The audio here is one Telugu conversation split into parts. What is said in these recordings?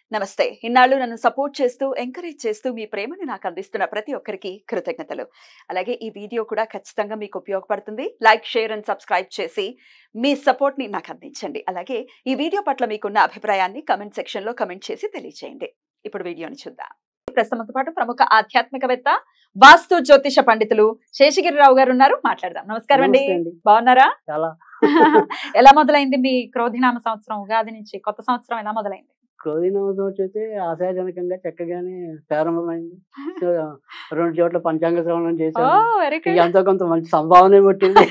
నమస్తే ఇన్నాళ్ళు నన్ను సపోర్ట్ చేస్తూ ఎంకరేజ్ చేస్తూ మీ ప్రేమను నాకు అందిస్తున్న ప్రతి ఒక్కరికి కృతజ్ఞతలు అలాగే ఈ వీడియో కూడా ఖచ్చితంగా మీకు ఉపయోగపడుతుంది లైక్ షేర్ అండ్ సబ్స్క్రైబ్ చేసి మీ సపోర్ట్ ని నాకు అందించండి అలాగే ఈ వీడియో పట్ల మీకున్న అభిప్రాయాన్ని కమెంట్ సెక్షన్ లో కమెంట్ చేసి తెలియజేయండి ఇప్పుడు వీడియోని చూద్దాం ప్రస్తుతంతో పాటు ప్రముఖ ఆధ్యాత్మికవేత్త వాస్తు జ్యోతిష పండితులు శేషగిరిరావు గారు ఉన్నారు మాట్లాడదాం నమస్కారం అండి నమస్తే అండి. బాగున్నారా చాలా ఎలా మొదలైంది మీ క్రోధినామ సంవత్సరం ఉగాది నుంచి కొత్త సంవత్సరం ఎలా మొదలైంది క్రోధినవతం వచ్చి ఆశాజనకంగా చక్కగానే ప్రారంభమైంది సో, రెండు చోట్ల పంచాంగ శ్రవణం ఓ చేశాను వెరీ ఇక ఎంతో కొంత మంచి సంభావన పుట్టింది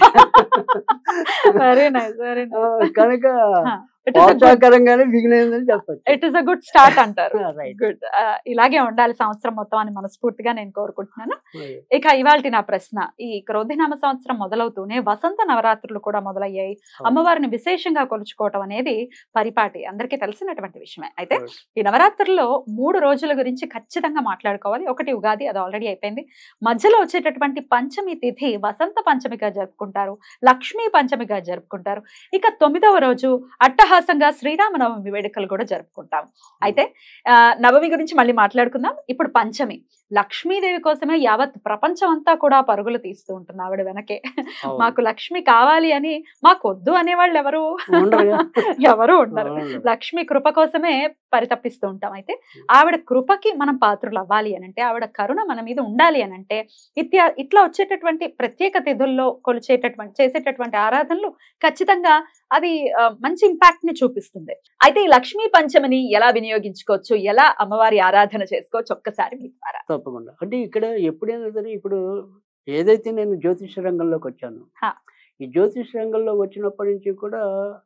వెరీ నైస్ వెరీ ఆ, కనుక ఇట్ ఇస్ ప్రోత్సాహకరంగానే బిగినైందని చెప్పచ్చు it is a good start అంటారు రైట్ గుడ్ ఇలాగే ఉండాలి సంవత్సరం మొత్తం అని మనస్ఫూర్తిగా నేను కోరుకుంటున్నాను ఇక ఇవాళ నా ప్రశ్న ఈ క్రోధినామ సంవత్సరం మొదలవుతూనే వసంత నవరాత్రులు కూడా మొదలయ్యాయి అమ్మవారిని విశేషంగా కొలుచుకోవటం అనేది పరిపాటి అందరికీ తెలిసినటువంటి విషయమే అయితే ఈ నవరాత్రుల్లో మూడు రోజుల గురించి ఖచ్చితంగా మాట్లాడుకోవాలి ఒకటి ఉగాది అది ఆల్రెడీ అయిపోయింది మధ్యలో వచ్చేటటువంటి పంచమి తిథి వసంత పంచమిగా జరుపుకుంటారు లక్ష్మీ పంచమిగా జరుపుకుంటారు ఇక తొమ్మిదవ రోజు అట్టహాసంగా శ్రీరామనవమి వేడుకలు కూడా జరుపుకుంటాం అయితే ఆ, నవమి గురించి మళ్ళీ మాట్లాడుకుందాం ఇప్పుడు పంచమి లక్ష్మీదేవి కోసమే యావత్ ప్రపంచం అంతా కూడా పరుగులు తీస్తూ ఉంటుంది ఆవిడ వెనకే మాకు లక్ష్మి కావాలి అని మాకు వద్దు అనేవాళ్ళు ఎవరు ఉండరుగా. ఎవరు ఉండరు ఉండరు. లక్ష్మి కృప కోసమే పరితపిస్తూ ఉంటాం అయితే ఆవిడ కృపకి మనం పాత్రులు అవ్వాలి అని అంటే ఆవిడ కరుణ మన మీద ఉండాలి అని అంటే ఇత్యా ఇట్లా వచ్చేటటువంటి ప్రత్యేక తిథుల్లో కొలిచేటటువంటి చేసేటటువంటి ఆరాధనలు ఖచ్చితంగా అది ఆ, మంచి ఇంపాక్ట్ ని చూపిస్తుంది అయితే ఈ లక్ష్మీ పంచమిని ఎలా వినియోగించుకోవచ్చు ఎలా అమ్మవారి ఆరాధన చేసుకోవచ్చు ఒక్కసారి మీ ద్వారా తప్పకుండా అంటే ఇక్కడ ఎప్పుడైనా సరే ఇప్పుడు ఏదైతే నేను జ్యోతిష రంగంలోకి వచ్చాను హా. ఈ జ్యోతిష రంగంలో వచ్చినప్పటి నుంచి కూడా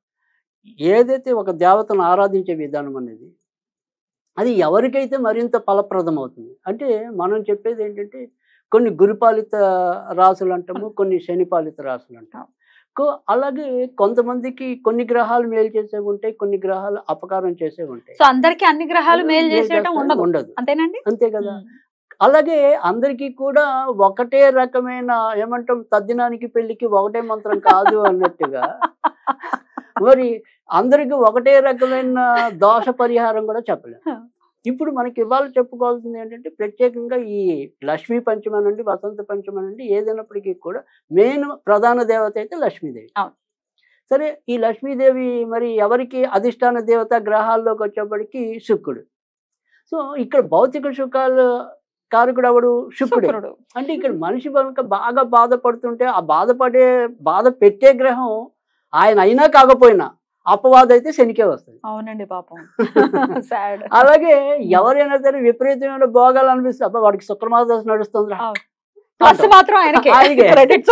ఏదైతే ఒక దేవతను ఆరాధించే విధానం అనేది అది ఎవరికైతే మరింత ఫలప్రదం అవుతుంది అంటే మనం చెప్పేది ఏంటంటే కొన్ని గురుపాలిత రాసులు అంటాము కొన్ని శనిపాలిత రాసులు అంటాం కో- అలాగే కొంతమందికి కొన్ని గ్రహాలు మేలు చేసేవి ఉంటాయి కొన్ని గ్రహాలు అపకారం చేసేవి ఉంటాయి సో అందరికి అన్ని గ్రహాలు మేలు చేసేయటం చేస్తాయి, ఉండదు ఉండదు అంతేనండి అంతే కదా ఉమ్. అలాగే అందరికీ కూడా ఒకటే రకమైన ఏమంటాం తద్దినానికి పెళ్లికి ఒకటే మంత్రం కాదు అన్నట్టుగా మరి అందరికి ఒకటే రకమైన దోష పరిహారం కూడా చెప్పలేం ఇప్పుడు మనకి ఇవాళ చెప్పుకోవాల్సింది ఏంటంటే ప్రత్యేకంగా ఈ లక్ష్మీ పంచమ నుండి వసంత పంచమ నుండి ఏదైనప్పటికీ కూడా మెయిన్ ప్రధాన దేవత అయితే లక్ష్మీదేవి అవును. సరే ఈ లక్ష్మీదేవి మరి ఎవరికి అధిష్టాన దేవత గ్రహాల్లోకి వచ్చేప్పటికి శుక్రుడు సో ఇక్కడ భౌతిక సుఖాలు కారకుడు ఎవడు శుక్రుడే శుక్రుడు అంటే ఇక్కడ మనిషి కనుక బాగా బాధపడుతుంటే ఆ బాధపడే బాధ పెట్టే గ్రహం ఆయన అయినా కాకపోయినా అపవాదం అయితే శనికే వస్తుంది అవునండి పాపం సాడ్ అలాగే ఎవరైనా సరే విపరీతమైన భోగాలు అనిపిస్తే అబ్బా వాడికి శుక్రమాస నడుస్తుంది ప్లస్ మాత్రం ఆయనకే ఆయనకే. క్రెడిట్స్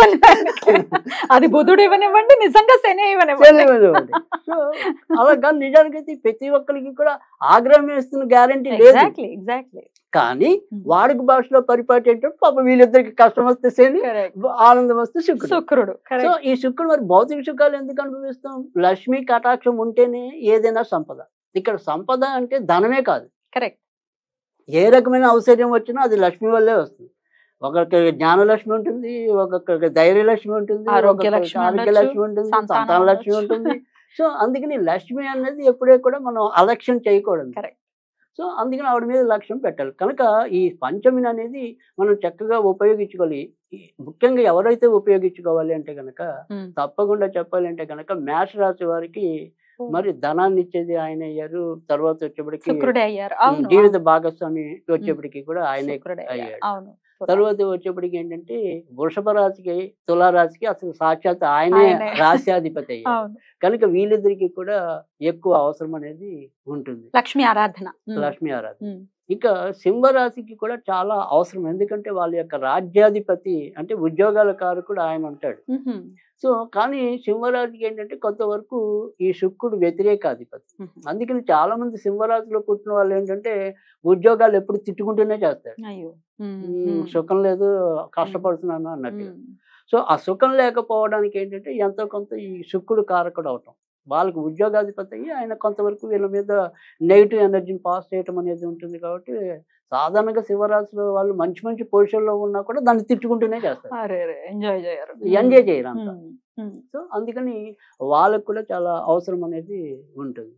అది బుధుడు ఇవ్వనివ్వండి నిజంగా శని ఇవ్వనివ్వండి సో అలా కానీ నిజానికైతే ప్రతి ఒక్కరికి కూడా ఆగ్రహం వేస్తున్న గ్యారంటీ లేదు ఎగ్జాక్ట్లీ ఎగ్జాక్ట్లీ కానీ వాడికి భాషలో పరిపాటి ఏంటంటే పాప వీళ్ళిద్దరికి కష్టం వస్తే శని ఆనందం వస్తే శుక్రుడు శుక్రుడు సో correct. ఈ శుక్రుడు మరి భౌతిక సుఖాలు ఎందుకు అనుభవిస్తాం లక్ష్మీ కటాక్షం ఉంటేనే ఏదైనా సంపద ఇక్కడ సంపద అంటే ధనమే కాదు కరెక్ట్ ఏ రకమైన ఔశ్వర్యం వచ్చినా అది లక్ష్మి వల్లే వస్తుంది ఒకరికి జ్ఞానలక్ష్మి ఉంటుంది ఒక్కొక్కరికి ధైర్యలక్ష్మి ఉంటుంది ఆరోగ్య ఒక్కొక్కరికి లక్ష్మి ఆరోగ్య ఉండొచ్చు, లక్ష్మి ఉంటుంది సంతానం సంతాన లక్ష్మి ఉండొచ్చు. ఉంటుంది సో అందుకని లక్ష్మి అనేది ఎప్పుడే కూడా మనం అలక్ష్యం చేయకూడదు Correct. సో అందుకని ఆవిడ మీద లక్ష్యం పెట్టాలి కనుక ఈ పంచమిని అనేది మనం చక్కగా ఉపయోగించుకోవాలి ఈ ముఖ్యంగా ఎవరైతే ఉపయోగించుకోవాలి అంటే కనుక Hmm. తప్పకుండా చెప్పాలి అంటే కనుక మేష రాశి వారికి మరి ధనాన్ని ఇచ్చేది ఆయన అయ్యారు తర్వాత వచ్చేప్పటికి శుక్రుడే అయ్యారు అవును జీవిత భాగస్వామి వచ్చేప్పటికి కూడా ఆయనే శుక్రుడే అయ్యారు. అయ్యాడు. అవును తర్వాత వచ్చేప్పటికి ఏంటంటే వృషభ రాశికి తులారాశికి అసలు సాక్షాత్ ఆయనే ఆయనే. రాశ్యాధిపతి అయ్యారు అవును కనుక వీళ్ళిద్దరికి కూడా ఎక్కువ అవసరం అనేది ఉంటుంది లక్ష్మి ఆరాధన ఉమ్. లక్ష్మీ ఆరాధన ఉమ్. ఇక సింహరాశికి కూడా చాలా అవసరం ఎందుకంటే వాళ్ళ యొక్క రాజ్యాధిపతి అంటే ఉద్యోగాల కారకుడు ఆయన ఉంటాడు ఉహుం. సో కానీ సింహరాశికి ఏంటంటే కొంతవరకు ఈ శుక్రుడు వ్యతిరేకాధిపతి ఉహుం. అందుకని చాలా మంది సింహరాశిలో పుట్టిన వాళ్ళు ఏంటంటే ఉద్యోగాలు ఎప్పుడు తిట్టుకుంటూనే చేస్తారు అయ్యో ఉమ్. "ఉమ్, ఉమ్. సుఖం లేదు కష్టపడుతున్నాను అన్నట్టు ఉమ్. సో ఆ సుఖం లేకపోవడానికి ఏంటంటే ఎంతో కొంత ఈ శుక్రుడు కారకుడు అవటం వాళ్ళకి ఉద్యోగాధిపతి అయ్యి ఆయన కొంతవరకు వీళ్ళ మీద నెగిటివ్ ఎనర్జీని పాస్ చేయటం అనేది ఉంటుంది కాబట్టి సాధారణంగా శివరాశిలో వాళ్ళు మంచి మంచి పొజిషన్లో ఉన్నా కూడా దాన్ని తిట్టుకుంటూనే చేస్తారు అరే అరే ఎంజాయ్ చేయరు ఎంజాయ్ చేయరు అంత ఉమ్. ఉమ్. సో అందుకని వాళ్ళకు కూడా చాలా అవసరం అనేది ఉంటుంది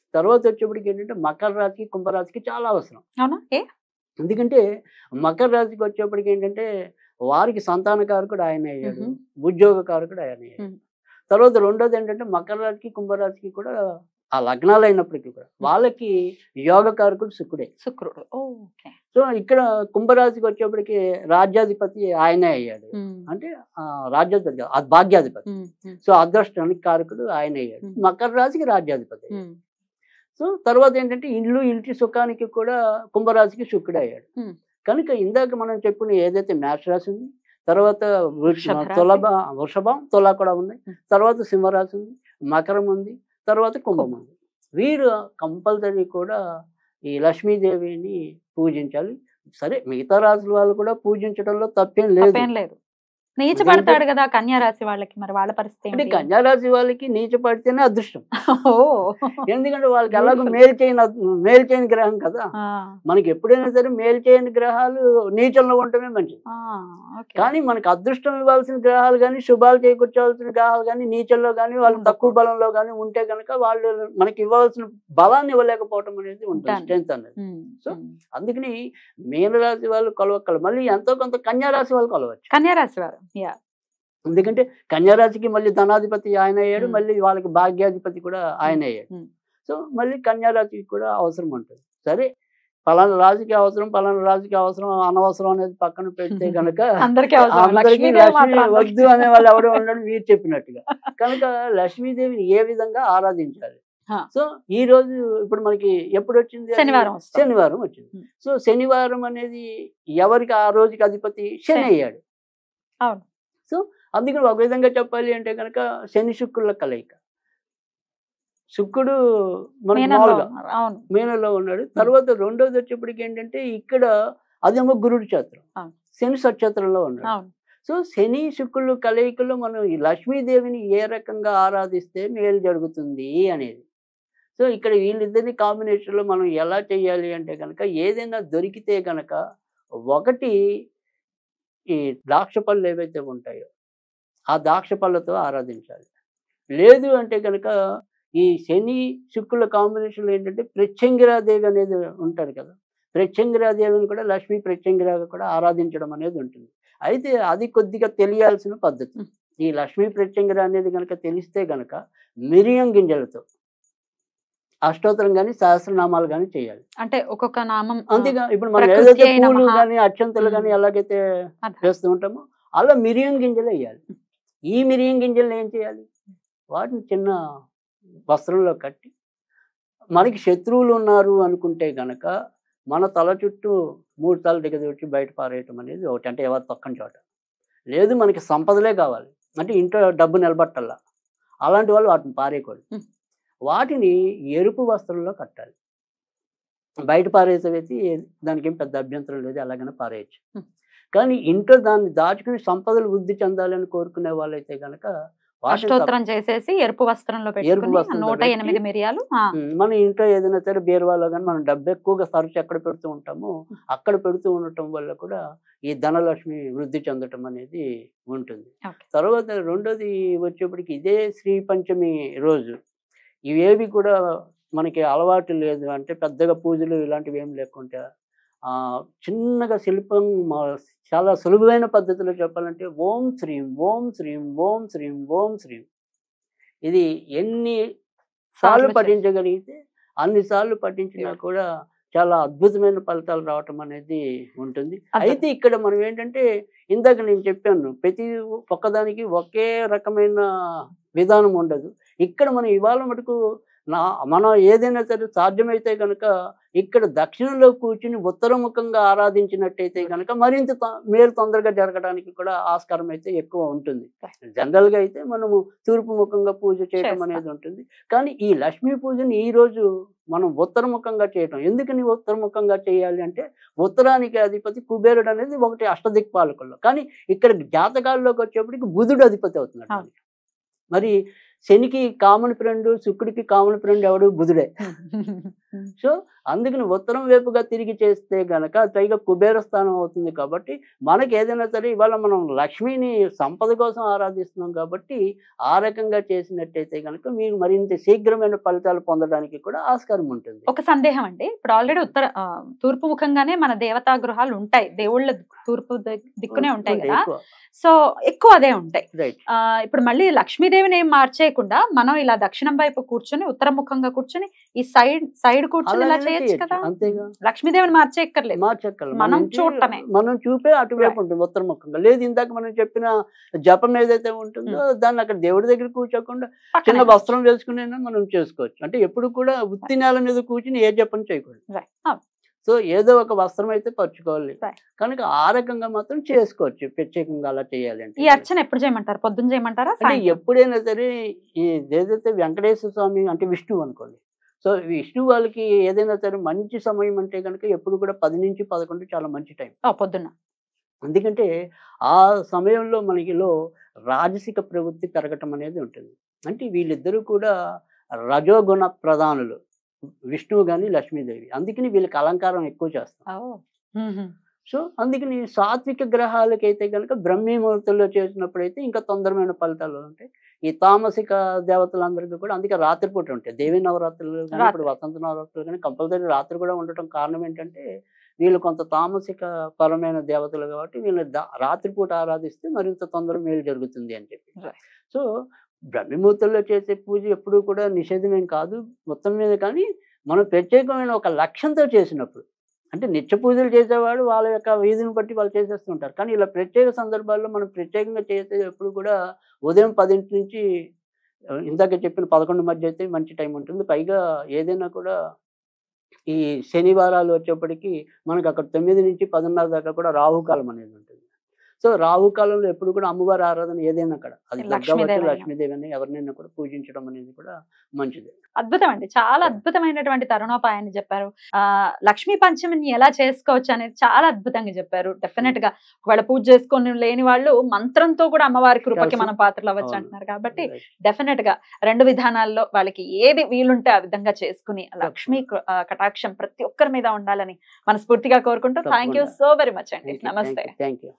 తర్వాత వచ్చేప్పటికి ఏంటంటే మకర రాశికి కుంభరాశికి చాలా అవసరం అవునా ఏ ఎందుకంటే మకర రాశికి వచ్చేప్పటికి ఏంటంటే వారికి సంతానకారకుడు ఆయన అయ్యాడు మ్మ్. ఉద్యోగ కారకుడు ఆయన అయ్యాడు మ్మ్. తర్వాత రెండోది ఏంటంటే మకర రాశికి కుంభరాశికి కూడా ఆ లగ్నాలు అయినప్పటికీ కూడా వాళ్ళకి యోగకారకుడు శుక్రుడే శుక్రుడు ఓకే సో ఇక్కడ కుంభరాశికి వచ్చేప్పటికి రాజ్యాధిపతి ఆయనే అయ్యాడు అంటే ఆ, రాజ్యాధిపతి కాదు, ఆ భాగ్యాధిపతి సో అదృష్టానికి కారకుడు ఆయన అయ్యాడు మ్మ్. మకర రాశికి రాజ్యాధిపతి అయ్యాడు. సో తర్వాత ఏంటంటే ఇల్లు ఇంటి సుఖానికి కూడా కుంభరాశికి శుక్రుడు అయ్యాడు మ్మ్. కనుక ఇందాక మనం చెప్పిన ఏదైతే మేష రాశి ఉంది తర్వాత వృష- వృషభ రాశి. తులభ వృషభం తుల కూడా ఉన్నాయి మ్మ్. తర్వాత సింహరాశి ఉంది మకరం ఉంది తర్వాత కుంభం ఉంది వీరు కంపల్సరీ కూడా ఈ లక్ష్మీదేవిని పూజించాలి సరే మిగతా రాశుల వాళ్ళు కూడా పూజించడంలో తప్పేం లేదు తప్పేం లేదు నీచ పడతాడు కదా కన్యా రాశి వాళ్ళకి మరి వాళ్ళ పరిస్థితి అంటే ఏంటి? కన్యారాశి వాళ్ళకి నీచ పడితేనే అదృష్టం ఓ ఎందుకంటే వాళ్ళకి ఎలాగో Beautiful. మేలు చేయని అద్- మేలు చేయని గ్రహం కదా ఆ, మనకి ఎప్పుడైనా సరే మేలు చేయని గ్రహాలు నీచంలో ఉండటమే మంచిది ఆ, ఓకే. కానీ మనకి అదృష్టం ఇవ్వాల్సిన గ్రహాలు కానీ శుభాలు చేకూర్చవలసిన గ్రహాలు కానీ నీచంలో కానీ వాళ్ళు తక్కువ బలంలో కానీ ఉంటే కనుక వాళ్ళు మనకి ఇవ్వాల్సిన బలాన్ని ఇవ్వలేకపోవటం అనేది ఉంటుంది ఉంటాను. స్ట్రెంత్ అనేది ఉమ్, సో, ఉమ్. అందుకని మీనరాశి వాళ్ళు కొలవక్కలు మళ్ళీ ఎంతో కొంత కన్యా రాశి వాళ్ళు కొలవచ్చు కన్యా రాశి వారు యా ఎందుకంటే కన్యా రాశికి మళ్ళీ ధనాధిపతి ఆయన అయ్యాడు మ్మ్. మళ్ళీ వాళ్ళకి భాగ్యాధిపతి కూడా ఆయన అయ్యాడు మ్మ్. సో మళ్ళీ కన్యా రాశికి కూడా అవసరం ఉంటుంది సరే పలానా రాజుకి అవసరం పలానా రాజుకి అవసరం అనవసరం అనేది పక్కన పెడితే కనుక అందరికీ అవసరం అందరికీ లక్ష్మీదేవి లక్ష్మి మాత్రం అందరికీ. వద్దు అనే వాళ్ళు ఎవడో ఉండడు మీరు చెప్పినట్టుగా కనుక లక్ష్మీదేవిని ఏ విధంగా ఆరాధించాలి హా. సో ఈ రోజు ఇప్పుడు మనకి ఎప్పుడు వచ్చింది అది? శనివారం వస్తుంది శనివారం వచ్చింది ఉం. సో శనివారం అనేది ఎవరికి ఆ రోజుకి అధిపతి శని శని. అయ్యాడు అవును. సో అందుకని ఒక విధంగా చెప్పాలి అంటే కనుక శని శుక్రుల కలయిక శుక్రుడు మనకి మీనంలో మామూలుగా ఉన్నారు. అవును మీనంలో ఉన్నాడు తర్వాత రెండోది వచ్చేప్పటికి ఏంటంటే ఇక్కడ అదేమో గురుడు క్షేత్రం అవును. శని సక్షేత్రంలో ఉన్నాడు అవును సో శని శుక్రులు కలయికలో మనం ఈ లక్ష్మీదేవిని ఏ రకంగా ఆరాధిస్తే మేలు జరుగుతుంది అనేది సో ఇక్కడ వీళ్ళిద్దరి కాంబినేషన్లో మనం ఎలా చేయాలి అంటే కనుక ఏదైనా దొరికితే కనుక ఒకటి ఈ ద్రాక్ష పళ్ళు ఏవైతే ఉంటాయో ఆ ద్రాక్ష పళ్ళతో ఆరాధించాలి లేదు అంటే కనుక ఈ శని శుక్రుల కాంబినేషన్లో ఏంటంటే ప్రత్యంగిరాదేవి అనేది ఉంటారు కదా ప్రత్యంగిరాదేవిని కూడా లక్ష్మీ ప్రత్యంగిరాగా కూడా ఆరాధించడం అనేది ఉంటుంది అయితే అది కొద్దిగా తెలియాల్సిన పద్ధతి మ్. ఈ లక్ష్మీ ప్రత్యంగిర అనేది కనుక తెలిస్తే గనక మిరియం గింజలతో అష్టోత్తరం కానీ సహస్రనామాలు కానీ చేయాలి అంటే ఒక్కొక్క నామం ఆ, అంతేగా ఇప్పుడు మనం ప్రకృతి ఏదైతే అయిన పూలు మహా- కానీ అక్షంతలు కానీ మ్. ఎలాగైతే అర్థం. వేస్తూ ఉంటామో అలా మిరియం గింజలు వేయాలి ఈ మిరియం గింజలను ఏం చేయాలి వాటిని చిన్న వస్త్రంలో కట్టి మనకి శత్రువులు ఉన్నారు అనుకుంటే గనక మన తల చుట్టూ మూడు తల దిగదొచ్చి బయట పారేయటం అనేది ఒకటి అంటే ఎవరు తొక్కని చోట లేదు మనకి సంపదలే కావాలి అంటే ఇంట్లో డబ్బు నిలబట్టల్లా అలాంటి వాళ్ళు వాటిని పారేయకూడదు మ్. వాటిని ఎరుపు వస్త్రంలో కట్టాలి బయట పారేసేవైతే దానికి ఏం పెద్ద అభ్యంతరం లేదు అలాగనే పారేయచ్చు మ్. కానీ ఇంట్లో దాన్ని దాచుకుని సంపదలు వృద్ధి చెందాలని కోరుకునే వాళ్ళైతే కనుక వాటిని తప్ప- అష్టోత్తరం చేసేసి ఎరుపు వస్త్రంలో పెట్టుకుని వస్త్రంలో నూట పెట్టి- ఎనిమిది మిరియాలు ఆ, ఉమ్, మన ఇంట్లో ఏదైనా సరే బీరువాలో కానీ మనం డబ్బు ఎక్కువగా తరచు ఎక్కడ పెడుతూ ఉంటామో అక్కడ పెడుతూ ఉండటం వల్ల కూడా ఈ ధనలక్ష్మి వృద్ధి చెందటం అనేది ఉంటుంది ఓకే. తర్వాత రెండోది వచ్చేప్పటికి ఇదే శ్రీ పంచమి రోజు ఇవేవి కూడా మనకి అలవాటు లేదు అంటే పెద్దగా పూజలు ఇలాంటివి ఏం లేకుండా ఆ చిన్నగా శిల్పం మా- చాలా సులభమైన పద్ధతిలో చెప్పాలంటే ఓం శ్రీం ఓం శ్రీం ఓం శ్రీం ఓం శ్రీం ఇది ఎన్ని సార్లు సార్లు పఠించగలిగితే అన్ని సార్లు పఠించినా కూడా చాలా అద్భుతమైన ఫలితాలు రావటం అనేది ఉంటుంది అర్థం. అయితే ఇక్కడ మనం ఏంటంటే ఇందాక నేను చెప్పాను ప్రతి ఒక్కదానికి ఒకే రకమైన విధానం ఉండదు ఇక్కడ మనం ఇవాళ మటుకు నా మనం ఏదైనా సరే సాధ్యమైతే కనుక ఇక్కడ దక్షిణంలో కూర్చుని ఉత్తరముఖంగా ఆరాధించినట్టయితే కనుక మరింత తొ- మేలు తొందరగా జరగడానికి కూడా ఆస్కారం అయితే ఎక్కువ ఉంటుంది జనరల్ గా అయితే మనము తూర్పు ముఖంగా పూజ చేయడం చేస్తాం. అనేది ఉంటుంది కానీ ఈ లక్ష్మీ పూజని ఈ రోజు మనం ఉత్తరముఖంగా చేయటం ఎందుకని ఉత్తరముఖంగా చేయాలి అంటే ఉత్తరానికి అధిపతి కుబేరుడు అనేది ఒకటి అష్టదిక్పాలకుల్లో కానీ ఇక్కడ జాతకాల్లోకి వచ్చేప్పటికి బుధుడు అధిపతి అవుతున్నాడు అవును. మరి శనికి కామన్ ఫ్రెండ్ శుక్రుడికి కామన్ ఫ్రెండ్ ఎవడు బుధుడే Hmm. సో అందుకని ఉత్తరం వైపుగా తిరిగి చేస్తే గనక పైగా కుబేర స్థానం అవుతుంది కాబట్టి మనకి ఏదైనా సరే ఇవాళ మనం లక్ష్మిని సంపద కోసం ఆరాధిస్తున్నాం కాబట్టి ఆ రకంగా చేసినట్టయితే కనుక మీకు మరింత శీఘ్రమైన ఫలితాలు పొందడానికి కూడా ఆస్కారం ఉంటుంది ఒక సందేహం అండి ఇప్పుడు ఆల్రెడీ ఉత్తర ఆ, తూర్పు ముఖంగానే మన దేవతా గృహాలు ఉంటాయి దేవుళ్ళ తూర్పు ది- దిక్కునే ఉంటాయి కదా సో ఎక్కువ అదే ఉంటాయి రైట్ ఆ ఇప్పుడు మళ్ళీ లక్ష్మీదేవిని ఏం మార్చేయకుండా మనం ఇలా దక్షిణం వైపు కూర్చొని ఉత్తర ముఖంగా కూర్చొని ఈ సైడ్ సైడ్ కూర్చొని ఇలా అలాగనే చేయొచ్చు చేయొచ్చు, కదా అంతేగా. లక్ష్మీదేవిని మార్చేయక్కర్లేదు మార్చక్కర్లేదు మనం మన ఇంటి- చూడటమే. మనం చూపే అటువైపు ఉంటుంది ఉత్తరముఖంగా లేదు ఇందాక మనం చెప్పిన జపం ఏదైతే ఉంటుందో దాన్ని అక్కడ దేవుడి దగ్గర కూర్చోకుండా పక్కనే. చిన్న వస్త్రం వేసుకునైనా మనం చేసుకోవచ్చు అంటే ఎప్పుడు కూడా ఉత్తి నేల మీద కూర్చుని ఏ జపం చేయకూడదు Right. అవును. సో ఏదో ఒక వస్త్రం అయితే పరుచుకోవాలి Right. కనుక ఆ రకంగా మాత్రం చేసుకోవచ్చు ప్రత్యేకంగా అలా చేయాలి అంటే ఈ అర్చన ఎప్పుడు చేయమంటారు పొద్దున్న చేయమంటారా అంటే సాయంత్రం? ఎప్పుడైనా సరే ఈ ఏదైతే వెంకటేశ్వర స్వామి అంటే విష్ణువు అనుకోండి సో విష్ణు వాళ్ళకి ఏదైనా సరే మంచి సమయం అంటే కనుక ఎప్పుడు కూడా పది నుంచి పదకొండు చాలా మంచి టైం ఓ పొద్దున్న ఎందుకంటే ఆ సమయంలో మనకిలో రాజసిక ప్రవృత్తి పెరగటం అనేది ఉంటుంది అంటే వీళ్ళిద్దరూ కూడా రజోగుణ ప్రధానులు విష్ణువు కానీ లక్ష్మీదేవి అందుకని వీళ్ళకి అలంకారం ఎక్కువ చేస్తాం ఓ. మ్మ్. సో అందుకని సాత్విక గ్రహాలకైతే కనుక బ్రహ్మీముహూర్తంలో చేసినప్పుడైతే ఇంకా తొందరమైన ఫలితాలు ఉంటాయి ఈ తామసిక దేవతలందరికీ కూడా అందుకే రాత్రిపూట ఉంటాయి దేవి నవరాత్రులు కానీ ఇప్పుడు రాత్రి. వసంత నవరాత్రులు కానీ కంపల్సరీ రాత్రి కూడా ఉండటం కారణం ఏంటంటే వీళ్ళు కొంత తామసిక పరమైన దేవతలు కాబట్టి వీళ్ళు దా- రాత్రిపూట ఆరాధిస్తే మరింత తొందర మేలు జరుగుతుంది అని చెప్పి Right. సో బ్రహ్మముహూర్తంలో చేసే పూజ ఎప్పుడూ కూడా నిషేధమేం కాదు మొత్తం మీద కానీ మనం ప్రత్యేకమైన ఒక లక్ష్యంతో చేసినప్పుడు అంటే నిత్య పూజలు చేసేవాడు వాళ్ళ యొక్క వీధిని బట్టి వాళ్ళు చేసేస్తుంటారు కానీ ఇలా ప్రత్యేక సందర్భాల్లో మనం ప్రత్యేకంగా చేసే ఎప్పుడు కూడా ఉదయం పదింటి నుంచి ఆ, ఇందాక చెప్పిన పదకొండు మధ్య అయితే మంచి టైం ఉంటుంది పైగా ఏదైనా కూడా ఈ శనివారాలు వచ్చేప్పటికి మనకు అక్కడ తొమ్మిది నుంచి పదిన్నర దాకా కూడా రాహుకాలం అనేది ఉంటుంది సో రాహుకాలంలో ఎప్పుడు కూడా అమ్మవారి ఆరాధన ఏదైనా అక్కడ అది దుర్గా లక్ష్మీదేవి అవ్వచ్చు, అయినా. లక్ష్మీదేవి అని ఎవరినైనా కూడా పూజించడం అనేది కూడా మంచిది అద్భుతం అండి చాలా అద్భుతమైనటువంటి తరుణోపాయాన్ని చెప్పారు ఆ లక్ష్మీ పంచమిని ఎలా చేసుకోవచ్చు అనేది చాలా అద్భుతంగా చెప్పారు డెఫినెట్ గా ఒకవేళ పూజ చేసుకొని లేని వాళ్ళు మంత్రంతో కూడా అమ్మవారి కృపకి Yes. మనం పాత్రలు అవ్వచ్చు అవును. అంటున్నారు కాబట్టి Right. డెఫినెట్ గా రెండు విధానాల్లో వాళ్ళకి ఏది వీలుంటే ఆ విధంగా చేసుకుని లక్ష్మీ కృ- ఆ, కటాక్షం ప్రతి ఒక్కరి మీద ఉండాలని మనస్ఫూర్తిగా కోరుకుంటూ థ్యాంక్ యూ తప్పకుండా. సో వెరీ మచ్ అండి Thank you, నమస్తే thank you, thank you.